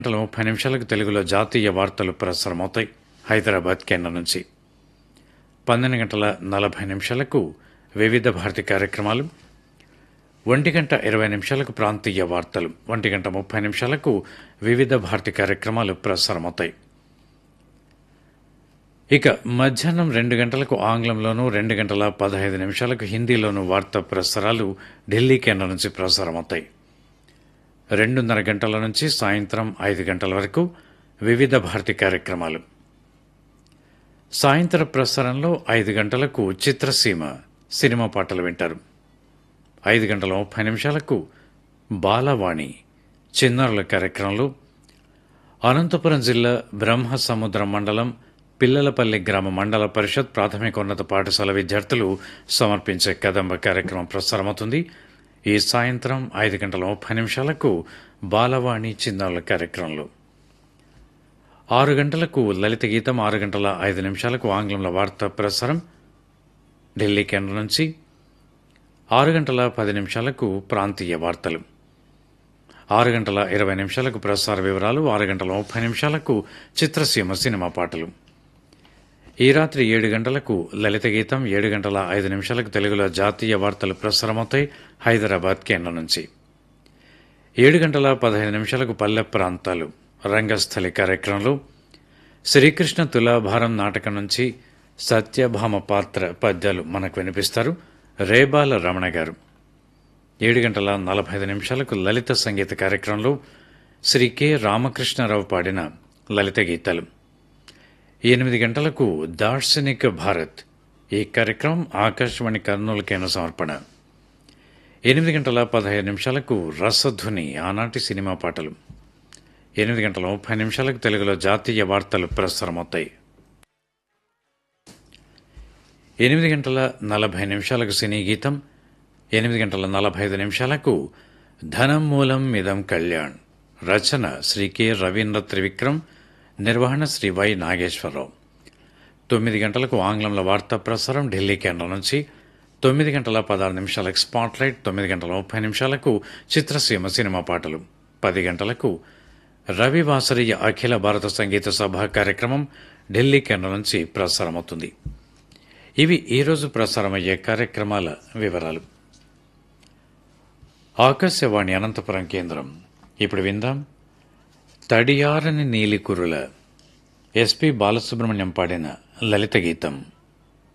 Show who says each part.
Speaker 1: గంటల ముప్పై నిమిషాలకు తెలుగులో జాతీయ వార్తలు ప్రసారమవుతాయి హైదరాబాద్ కేంద్రం నుంచి పన్నెండు గంటల నలభై నిమిషాలకు వివిధ భారతి కార్యక్రమాలు ఒంటి గంట ఇరవై నిమిషాలకు ప్రాంతీయ వార్తలు ఒంటి గంట ముప్పై నిమిషాలకు వివిధ భారతి కార్యక్రమాలు ప్రసారమవుతాయి ఇక మధ్యాహ్నం రెండు గంటలకు ఆంగ్లంలోనూ రెండు గంటల పదహైదు నిమిషాలకు హిందీలోనూ వార్తా ప్రసారాలు ఢిల్లీ కేంద్రం నుంచి ప్రసారమవుతాయి రెండున్నర గంటల నుంచి సాయంత్రం ఐదు గంటల వరకు వివిధ భారతి కార్యక్రమాలు సాయంత్రం ప్రసారంలో ఐదు గంటలకు చిత్రసీమ సినిమా పాటలు వింటారు ఐదు గంటల ముప్పై నిమిషాలకు బాలవాణి చిన్నారుల కార్యక్రమంలో అనంతపురం జిల్లా బ్రహ్మసముద్రం మండలం పిల్లలపల్లి గ్రామ మండల పరిషత్ ప్రాథమికోన్నత పాఠశాల విద్యార్థులు సమర్పించే కదంబ కార్యక్రమం ప్రసారమవుతుంది ఈ సాయంత్రం ఐదు గంటల ముప్పై నిమిషాలకు బాలవాణి చిన్నారుల కార్యక్రమంలో ఆరు గంటలకు లలిత గీతం ఆరు గంటల ఐదు నిమిషాలకు ఆంగ్లంలో వార్తా ప్రసారం ఢిల్లీ కేంద్రం నుంచి ఆరు గంటల పది నిమిషాలకు ప్రాంతీయ వార్తలు ఆరు గంటల ఇరవై నిమిషాలకు ప్రసార వివరాలు ఆరు గంటల ముప్పై నిమిషాలకు చిత్రసీమ సినిమా పాటలు ఈ రాత్రి ఏడు గంటలకు లలిత గీతం ఏడు గంటల ఐదు నిమిషాలకు తెలుగులో జాతీయ వార్తలు ప్రసారమవుతాయి హైదరాబాద్ కేంద్రం నుంచి ఏడు గంటల పదహైదు నిమిషాలకు పల్లె ప్రాంతాలు రంగస్థలి కార్యక్రమంలో శ్రీకృష్ణ తులాభారం నాటకం నుంచి సత్యభామ పాత్ర పద్యాలు మనకు వినిపిస్తారు రేబాల రమణ గారు ఏడు గంటల నలభై ఐదు నిమిషాలకు లలిత సంగీత కార్యక్రమంలో శ్రీ కె రామకృష్ణారావు పాడిన లలిత గీతాలు ఎనిమిది గంటలకు దార్శనిక భారత్ ఈ కార్యక్రమం ఆకాశవాణి కర్నూలు కేంద్ర సమర్పణ ఎనిమిది గంటల పదహైదు నిమిషాలకు రసధ్వని ఆనాటి సినిమా పాటలు ఎనిమిది గంటల ముప్పై నిమిషాలకు తెలుగులో జాతీయ వార్తలు ప్రసారమవుతాయి ఎనిమిది గంటల నలభై నిమిషాలకు సినీ గీతం ఎనిమిది గంటల నలభై ఐదు నిమిషాలకు ధనం మూలం మిదం కళ్యాణ్ రచన శ్రీ కె రవీంద్ర త్రివిక్రమ్ నిర్వహణ శ్రీ వై నాగేశ్వరరావు తొమ్మిది గంటలకు ఆంగ్లంలో వార్తా ప్రసారం ఢిల్లీ కేంద్రం నుంచి తొమ్మిది గంటల పదహారు నిమిషాలకు స్పాట్లైట్ తొమ్మిది గంటల ముప్పై నిమిషాలకు చిత్రసీమ సినిమా పాటలు పది గంటలకు రవివాసరియ అఖిల భారత సంగీత సభ కార్యక్రమం ఢిల్లీ కేంద్రం నుంచి ప్రసారమవుతుంది ఇవి ఈరోజు ప్రసారమయ్యే కార్యక్రమాల వివరాలు ఆకాశవాణి అనంతపురం కేంద్రం ఇప్పుడు విందాం తడియారని నీలికురుల ఎస్పి బాలసుబ్రహ్మణ్యం పాడిన లలిత గీతం